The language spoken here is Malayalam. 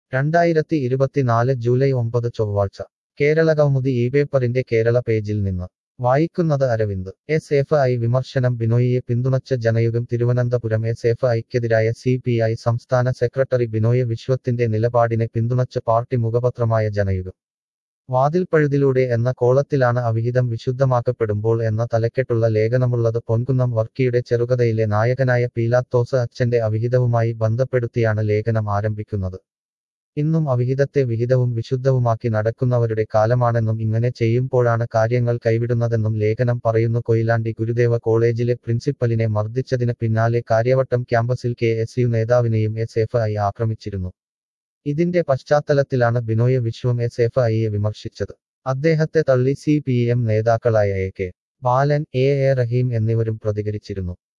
രണ്ടായിരത്തി ഇരുപത്തിനാല് ജൂലൈ ഒമ്പത് ചൊവ്വാഴ്ച കേരള കൗമുദി ഈ പേപ്പറിന്റെ കേരള പേജിൽ നിന്ന് വായിക്കുന്നത് അരവിന്ദ് എസ് എഫ് ഐ വിമർശനം ബിനോയിയെ പിന്തുണച്ച ജനയുഗം തിരുവനന്തപുരം എസ് എഫ് ഐക്കെതിരായ സി പി ഐ സംസ്ഥാന സെക്രട്ടറി ബിനോയ് വിശ്വത്തിന്റെ നിലപാടിനെ പിന്തുണച്ച പാർട്ടി മുഖപത്രമായ ജനയുഗം വാതിൽപ്പഴുതിലൂടെ എന്ന കോളത്തിലാണ് അവിഹിതം വിശുദ്ധമാക്കപ്പെടുമ്പോൾ എന്ന തലക്കെട്ടുള്ള ലേഖനമുള്ളത് പൊൻകുന്നം വർക്കിയുടെ ചെറുകഥയിലെ നായകനായ പീലാത്തോസ് അച്ഛന്റെ അവിഹിതവുമായി ബന്ധപ്പെടുത്തിയാണ് ലേഖനം ആരംഭിക്കുന്നത് ഇന്നും അവിഹിതത്തെ വിഹിതവും വിശുദ്ധവുമാക്കി നടക്കുന്നവരുടെ കാലമാണെന്നും ഇങ്ങനെ ചെയ്യുമ്പോഴാണ് കാര്യങ്ങൾ കൈവിടുന്നതെന്നും ലേഖനം പറയുന്നു കൊയിലാണ്ടി ഗുരുദേവ കോളേജിലെ പ്രിൻസിപ്പലിനെ മർദ്ദിച്ചതിന് പിന്നാലെ കാര്യവട്ടം ക്യാമ്പസിൽ കെ എസ് യു നേതാവിനെയും എസ് എഫ് ഐ ആക്രമിച്ചിരുന്നു ഇതിന്റെ പശ്ചാത്തലത്തിലാണ് ബിനോയ് വിശ്വം എസ് എഫ് ഐയെ വിമർശിച്ചത് അദ്ദേഹത്തെ തള്ളി സി പി എം നേതാക്കളായ A K Balan A A Rahim എന്നിവരും പ്രതികരിച്ചിരുന്നു